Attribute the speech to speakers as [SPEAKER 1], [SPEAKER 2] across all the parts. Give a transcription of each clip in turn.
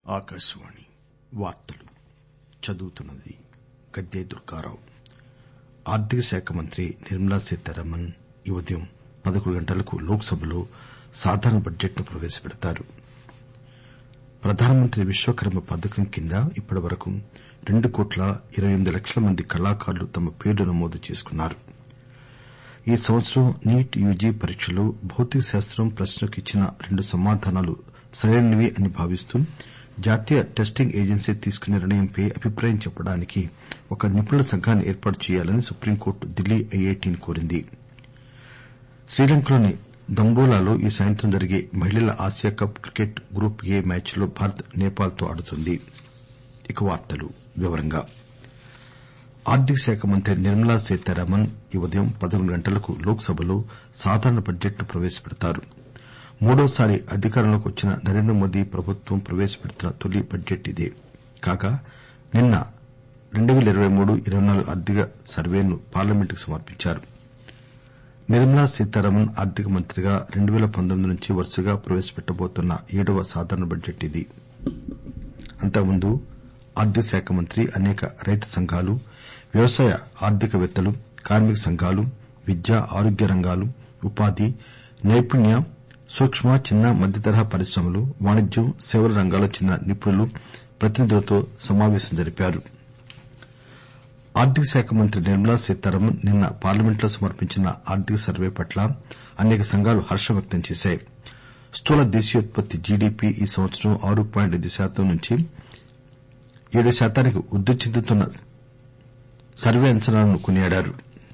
[SPEAKER 1] ఆకాశవాణి వార్తలు చదువుతున్నది గద్దె దుర్గారావు ఆర్థిక శాఖ మంత్రి నిర్మలా సీతారామన్ ఈ ఉదయం పదకొండు గంటలకు లోక్ సభలో సాధారణ బడ్జెట్ ను ప్రవేశపెడతారు ప్రధానమంత్రి విశ్వకర్మ పథకం కింద ఇప్పటివరకు రెండు కోట్ల ఇరవై ఎనిమిది లక్షల మంది కళాకారులు తమ పేర్లు నమోదు చేసుకున్నారు ఈ సంవత్సరం నీట్ యూజీ పరీక్షలో భౌతిక శాస్త్రం ప్రశ్నకు ఇచ్చిన రెండు సమాధానాలు సరైనవే అని భావిస్తూ జాతీయ టెస్టింగ్ ఏజెన్సీ తీసుకున్న నిర్ణయంపై అభిప్రాయం చెప్పడానికి ఒక నిపుణుల సంఘాన్ని ఏర్పాటు చేయాలని సుప్రీంకోర్టు ఢిల్లీ ఐఐటిని కోరింది శ్రీలంకలోని దంబోలాలో ఈ సాయంత్రం జరిగే మహిళల Asia cup cricket group A match లో భారత్ నేపాల్ తో ఆడుతుంది ఆర్థిక శాఖ మంత్రి నిర్మలా సీతారామన్ ఈ ఉదయం పదకొండు గంటలకు లోక్ సభలో సాధారణ బడ్జెట్ ను ప్రవేశపెడతారు మూడోసారి అధికారంలోకి వచ్చిన నరేంద్ర మోదీ ప్రభుత్వం ప్రవేశపెడుతున్న తొలి బడ్జెట్ ఇదే కాగా నిన్న 2023 ఆర్థిక సర్వేను పార్లమెంటుకు సమర్పించారు నిర్మలా సీతారామన్ ఆర్థిక మంత్రిగా 2019 నుంచి వరుసగా ప్రవేశపెట్టబోతున్న ఏడవ సాధారణ బడ్జెట్ ఇది అంతకుముందు ఆర్థిక శాఖ మంత్రి అనేక రైతు సంఘాలు వ్యవసాయ ఆర్థికవేత్తలు కార్మిక సంఘాలు విద్య ఆరోగ్య రంగాలు ఉపాధి నైపుణ్య సూక్కు చిన్న మధ్యతరహా పరిశ్రమలు వాణిజ్యం సేవల రంగాలకు చెందిన నిపుణులు ప్రతినిధులతో సమావేశం జరిపారు ఆర్థిక శాఖ మంత్రి నిర్మలా సీతారామన్ నిన్న పార్లమెంట్లో సమర్పించిన ఆర్థిక సర్వే పట్ల అనేక సంఘాలు హర్షం వ్యక్తం చేశాయి స్థూల దేశీయోత్పత్తి జీడీపీ ఈ సంవత్సరం ఆరు పాయింట్ ఐదు శాతం నుంచి ఏడు శాతానికి వృద్ది చెందుతున్న సర్వే అంచనాలను కొనియాడారు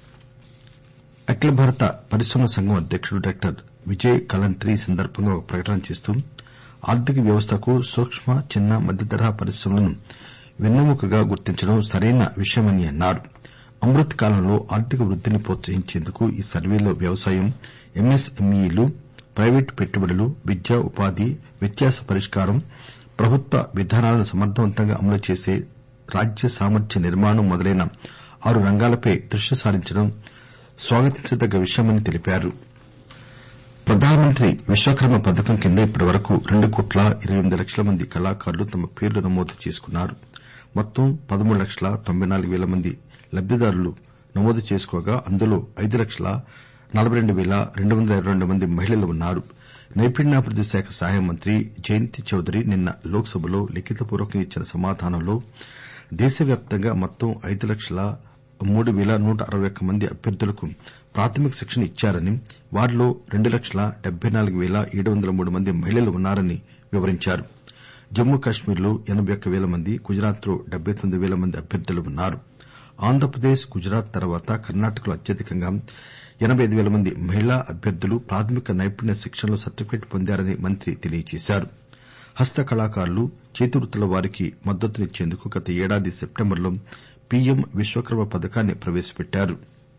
[SPEAKER 1] అఖిల భారత పరిశ్రమల సంఘం అధ్యకుడు డాక్టర్ విజయ్ కలంత్రీ ఈ సందర్బంగా ఒక ప్రకటన చేస్తూ ఆర్థిక వ్యవస్థకు సూక్కు చిన్న మధ్యతరహా పరిశ్రమలను వెన్నెముకగా గుర్తించడం సరైన విషయమని అన్నారు అమృత్ కాలంలో ఆర్థిక వృద్దిని ప్రోత్సహించేందుకు ఈ సర్వేలో వ్యవసాయం ఎంఎస్ఎంఈలు ప్రైవేటు పెట్టుబడులు విద్య ఉపాధి వ్యత్యాస పరిష్కారం ప్రభుత్వ విధానాలను సమర్దవంతంగా అమలు చేసే రాజ్య సామర్థ్య నిర్మాణం మొదలైన ఆరు రంగాలపై దృష్టి సారించడం స్వాగతించదగ్గ విషయమని తెలిపారు ప్రధానమంత్రి విశ్వకర్మ పథకం కింద ఇప్పటివరకు రెండు కోట్ల ఇరవై ఎనిమిది లక్షల మంది కళాకారులు తమ పేర్లు నమోదు చేసుకున్నారు మొత్తం పదమూడు లక్షల తొంభై నాలుగు పేల మంది లబ్దిదారులు నమోదు చేసుకోగా అందులో ఐదు లక్షల నలబై రెండు పేల రెండు వందల ఇరవై రెండు మంది మహిళలు ఉన్నారు నైపుణ్యాభివృద్ది శాఖ సహాయ మంత్రి జయంతి చౌదరి నిన్న లోక్ సభలో లిఖితపూర్వకంగా ఇచ్చిన సమాధానంలో దేశవ్యాప్తంగా మొత్తం ఐదు లక్షల మూడు పేల నూట అరవై ఒక్క మంది అభ్యర్థులకు ప్రాథమిక శిక్షణ ఇచ్చారని వారిలో రెండు లక్షల డెబ్బై నాలుగు పేల ఏడు వందల మూడు మంది మహిళలు ఉన్నారని వివరించారు జమ్మూ కశ్మీర్ లో ఎనబై ఒక్క పేల మంది గుజరాత్ లో డెబ్బై తొమ్మిది పేల మంది అభ్యర్థులు ఉన్నారు ఆంధ్రప్రదేశ్ గుజరాత్ తర్వాత కర్ణాటకలో అత్యధికంగా ఎనబై ఐదు పేల మంది మహిళా అభ్యర్థులు ప్రాథమిక నైపుణ్య శిక్షణలో సర్టిఫికెట్ పొందారని మంత్రి తెలియజేశారు హస్త కళాకారులు చేతివృత్తుల వారికి మద్దతునిచ్చేందుకు గత ఏడాది సెప్టెంబర్లో పీఎం విశ్వకర్మ పథకాన్ని ప్రవేశపెట్టారు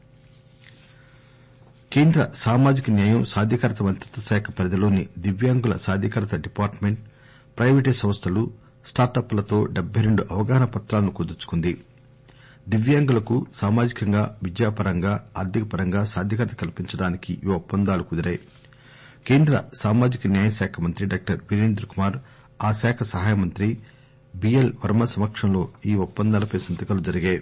[SPEAKER 1] కేంద్ర సామాజిక న్యాయం సాధికారత మంత్రిత్వ శాఖ పరిధిలోని దివ్యాంగుల సాధికారత డిపార్ట్మెంట్ ప్రైవేటు సంస్థలు స్టార్టప్ లతో డెబ్బై రెండు అవగాహన పత్రాలను కుదుర్చుకుంది దివ్యాంగులకు సామాజికంగా విద్యాపరంగా ఆర్థికపరంగా సాధికారత కల్పించడానికి ఈ ఒప్పందాలు కుదిరాయి కేంద్ర సామాజిక న్యాయ శాఖ మంత్రి డాక్టర్ వీరేంద్ర కుమార్ ఆ శాఖ సహాయ మంత్రి బీఎల్ వర్మ సమక్షంలో ఈ ఒప్పందాలపై సంతకాలు జరిగాయి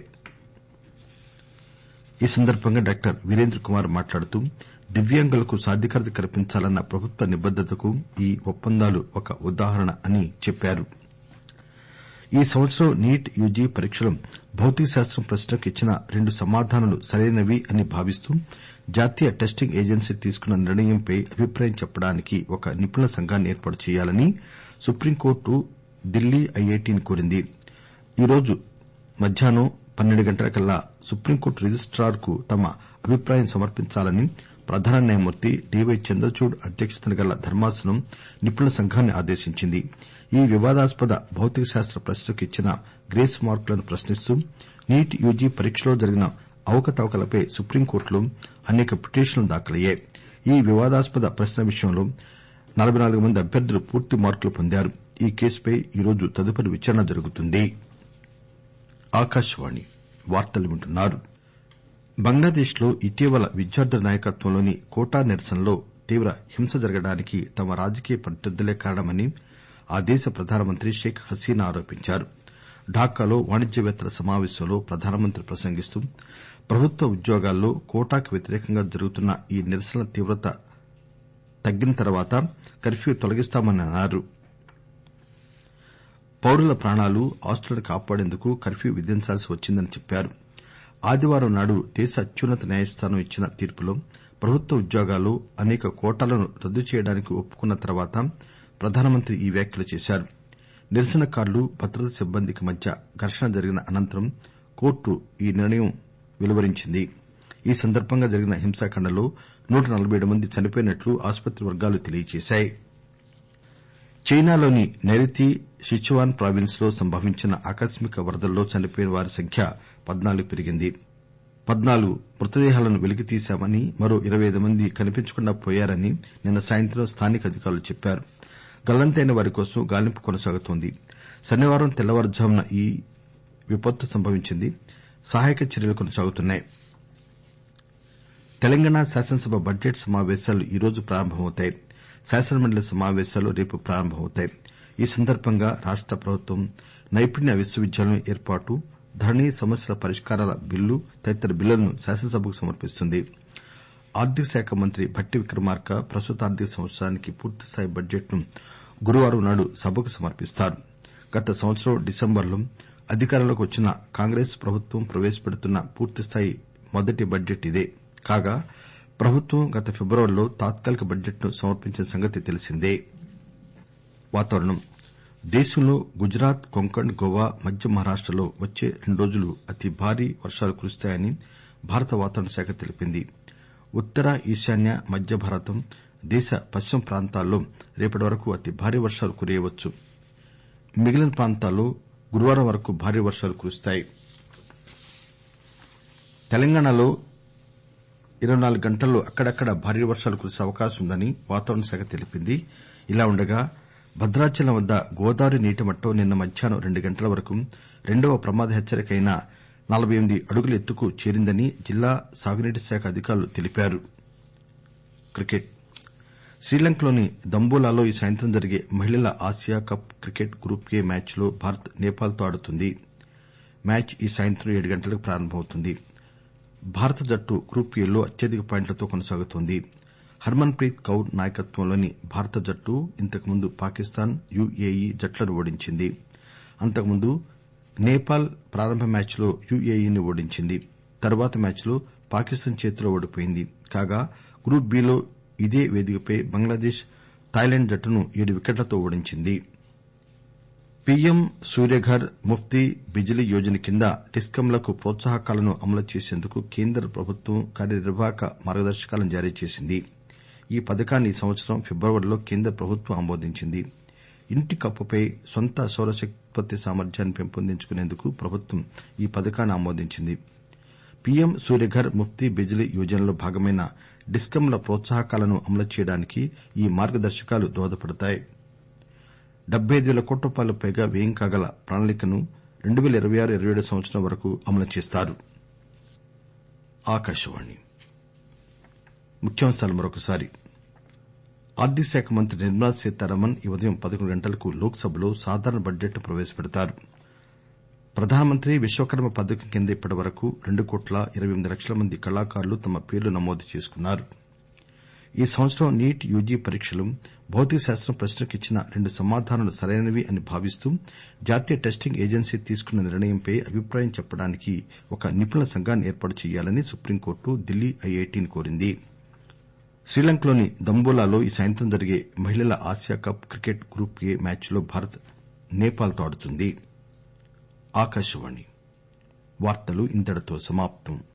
[SPEAKER 1] ఈ సందర్బంగా డాక్టర్ వీరేంద్ర కుమార్ మాట్లాడుతూ దివ్యాంగులకు సాధికారత కల్పించాలన్న ప్రభుత్వ నిబద్దతకు ఈ ఒప్పందాలు ఒక ఉదాహరణ అని చెప్పారు ఈ సంవత్సరం నీట్ యూజీ పరీక్షలో భౌతిక శాస్త్రం ప్రశ్నకు ఇచ్చిన రెండు సమాధానాలు సరైనవి అని భావిస్తూ జాతీయ టెస్టింగ్ ఏజెన్సీ తీసుకున్న నిర్ణయంపై అభిప్రాయం చెప్పడానికి ఒక నిపుణుల సంఘాన్ని ఏర్పాటు చేయాలని సుప్రీంకోర్టు ఢిల్లీ ఐఐటిని కోరింది ఈరోజు మధ్యాహ్నం పన్నెండు గంటలకల్లా సుప్రీంకోర్టు రిజిస్టార్ కు తమ అభిప్రాయం సమర్పించాలని ప్రధాన న్యాయమూర్తి డీవై చంద్రచూడ్ అధ్యక్షతన గల ధర్మాసనం నిపుణుల సంఘాన్ని ఆదేశించింది ఈ వివాదాస్పద భౌతిక శాస్త్ర ప్రశ్నకు ఇచ్చిన గ్రేస్ మార్కులను ప్రశ్నిస్తూ నీట్ యూజీ పరీక్షలో జరిగిన అవకతవకలపై సుప్రీంకోర్టులో అనేక పిటిషన్లు దాఖలయ్యాయి ఈ వివాదాస్పద ప్రశ్న విషయంలో నలబై నాలుగు మంది అభ్యర్థులు పూర్తి మార్కులు పొందారు ఈ కేసుపై ఈరోజు తదుపరి విచారణ జరుగుతుంది బంగ్లాదేశ్ లో ఇటీవల విద్యార్థుల నాయకత్వంలోని కోటా నిరసనలో తీవ్ర హింస జరగడానికి తమ రాజకీయ ప్రత్యర్థులే కారణమని ఆ దేశ ప్రధానమంత్రి షేక్ హసీనా ఆరోపించారు ఢాకాలో వాణిజ్యవేత్తల సమావేశంలో ప్రధానమంత్రి ప్రసంగిస్తూ ప్రభుత్వ ఉద్యోగాల్లో కోటాకు వ్యతిరేకంగా జరుగుతున్న ఈ నిరసనల తీవ్రత తగ్గిన తర్వాత కర్ఫ్యూ తొలగిస్తామని అన్నారు పౌరుల ప్రాణాలు ఆస్తులను కాపాడేందుకు కర్ఫ్యూ విధించాల్సి వచ్చిందని చెప్పారు ఆదివారం నాడు దేశ అత్యున్నత న్యాయస్థానం ఇచ్చిన తీర్పులో ప్రభుత్వ ఉద్యోగాల్లో అనేక కోటాలను రద్దు చేయడానికి ఒప్పుకున్న తర్వాత ప్రధానమంత్రి ఈ వ్యాఖ్యలు చేశారు నిరసనకారులు భద్రతా సిబ్బందికి మధ్య ఘర్షణ జరిగిన అనంతరం కోర్టు ఈ నిర్ణయం వెలువరించింది ఈ సందర్బంగా జరిగిన హింసాకాండలో నూట నలబై ఏడు మంది చనిపోయినట్లు ఆసుపత్రి వర్గాలు తెలియజేశాయి చైనాలోని నైరుతి సిచువాన్ ప్రావిన్స్ లో సంభవించిన ఆకస్మిక వరదల్లో చనిపోయిన వారి సంఖ్య పద్నాలుగు పెరిగింది పద్నాలుగు మృతదేహాలను వెలికితీశామని మరో ఇరవై ఐదు మంది కనిపించకుండా పోయారని నిన్న సాయంత్రం స్థానిక అధికారులు చెప్పారు గల్లంతైన వారి కోసం గాలింపు కొనసాగుతోంది శనివారం తెల్లవారుజామున ఈ విపత్తు సంభవించింది సహాయక చర్యలు కొనసాగుతున్నాయి తెలంగాణ శాసనసభ బడ్జెట్ సమావేశాలు ఈరోజు ప్రారంభమవుతాయి శాసనమండలి సమావేశాలు రేపు ప్రారంభమవుతాయి ఈ సందర్బంగా రాష్ట ప్రభుత్వం నైపుణ్య విశ్వవిద్యాలయం ఏర్పాటు ధరణి సమస్యల పరిష్కారాల బిల్లు తదితర బిల్లులను శాసనసభకు సమర్పిస్తుంది ఆర్థిక శాఖ మంత్రి భట్టి విక్రమార్క ప్రస్తుత ఆర్థిక సంవత్సరానికి పూర్తిస్థాయి బడ్జెట్ ను గురువారం నాడు సభకు సమర్పిస్తారు గత సంవత్సరం డిసెంబరులో అధికారంలోకి వచ్చిన కాంగ్రెస్ ప్రభుత్వం ప్రవేశపెడుతున్న పూర్తిస్థాయి మొదటి బడ్జెట్ ఇదే కాగా ప్రభుత్వం గత ఫిబ్రవరిలో తాత్కాలిక బడ్జెట్ ను సమర్పించిన సంగతి తెలిసిందే దేశంలో గుజరాత్ కొంకణ్ గోవా మధ్య మహారాష్టలో వచ్చే రెండు రోజులు అతి భారీ వర్షాలు కురుస్తాయని భారత వాతావరణ శాఖ తెలిపింది ఉత్తర ఈశాన్య మధ్య భారతం దేశ పశ్చిమ ప్రాంతాల్లో రేపటి వరకు అతి భారీ వర్షాలు కురియవచ్చు మిగిలిన ప్రాంతాల్లో గురువారం వరకు భారీ వర్షాలు కురుస్తాయి తెలంగాణలో ఇరవై నాలుగు గంటల్లో అక్కడక్కడా భారీ వర్షాలు కురిసే అవకాశం ఉందని వాతావరణ శాఖ తెలిపింది ఇలా ఉండగా భద్రాచలం వద్ద గోదావరి నీటిమట్టం నిన్న మధ్యాహ్నం రెండు గంటల వరకు రెండవ ప్రమాద హెచ్చరిక అయిన నలబై ఎనిమిది అడుగుల ఎత్తుకు చేరిందని జిల్లా సాగునీటి శాఖ అధికారులు తెలిపారు శ్రీలంకలోని దంబోలాలో ఈ సాయంత్రం జరిగే మహిళల Asia cup cricket group A match లో భారత్ నేపాల్ తో ఆడుతుంది మ్యాచ్ ఈ సాయంత్రం ఏడు గంటలకు ప్రారంభమవుతుంది భారత జట్టు గ్రూప్ ఏ లో అత్యధిక పాయింట్లతో కొనసాగుతోంది హర్మన్ ప్రీత్ కౌర్ నాయకత్వంలోని భారత జట్టు ఇంతకుముందు పాకిస్తాన్ యుఏఈ జట్లను ఓడించింది అంతకుముందు నేపాల్ ప్రారంభ మ్యాచ్ లో యుఏఈని ఓడించింది తరువాతి మ్యాచ్ లో పాకిస్తాన్ చేతిలో ఓడిపోయింది కాగా గ్రూప్ బి లో ఇదే వేదికపై బంగ్లాదేశ్ థాయిలాండ్ జట్టును ఏడు వికెట్లతో ఓడించింది పీఎం సూర్యఘర్ ముఫ్తీ బిజిలీ యోజన కింద డిస్కంలకు ప్రోత్సాహకాలను అమలు చేసేందుకు కేంద్ర ప్రభుత్వం కార్యనిర్వాహక మార్గదర్శకాలను జారీ చేసింది ఈ పథకాన్ని ఈ సంవత్సరం ఫిబ్రవరిలో కేంద్ర ప్రభుత్వం ఆమోదించింది ఇంటి కప్పుపై సొంత సౌరశక్తి సామర్థ్యాన్ని పెంపొందించుకునేందుకు ప్రభుత్వం ఈ పథకాన్ని ఆమోదించింది పీఎం సూర్యఘర్ ముఫ్తీ బిజిలీ యోజనలో భాగమైన డిస్కంల ప్రోత్సాహకాలను అమలు చేయడానికి ఈ మార్గదర్శకాలు దోహదపడతాయి డెబ్బై ఐదు పేల కోట్ల రూపాయలకు పైగా వ్యయం కాగల ప్రణాళికను రెండు పేల ఇరవై ఆరు ఇరవై ఏడు సంవత్సరం వరకు అమలు చేస్తారు ఆర్థిక శాఖ మంత్రి నిర్మలా సీతారామన్ ఈ ఉదయం పదకొండు గంటలకు లోక్ సభలో సాధారణ బడ్జెట్ ను ప్రవేశపెడతారు ప్రధానమంత్రి విశ్వకర్మ పథకం కింద ఇప్పటి వరకు రెండు కోట్ల ఇరవై ఎనిమిది లక్షల మంది కళాకారులు తమ పేర్లు నమోదు చేసుకున్నారు ఈ సంవత్సరం నీట్ యూజీ పరీక్షలు భౌతిక శాస్త్రం ప్రశ్నలకు ఇచ్చిన రెండు సమాధానాలు సరైనవి అని భావిస్తూ జాతీయ టెస్టింగ్ ఏజెన్సీ తీసుకున్న నిర్ణయంపై అభిప్రాయం చెప్పడానికి ఒక నిపుణుల సంఘాన్ని ఏర్పాటు చేయాలని సుప్రీంకోర్టు ఢిల్లీ ఐఐటిని కోరింది శ్రీలంకలోని దంబోలాలో ఈ సాయంత్రం జరిగే మహిళల Asia cup cricket group A match లో భారత్ నేపాల్ తో ఆడుతుంది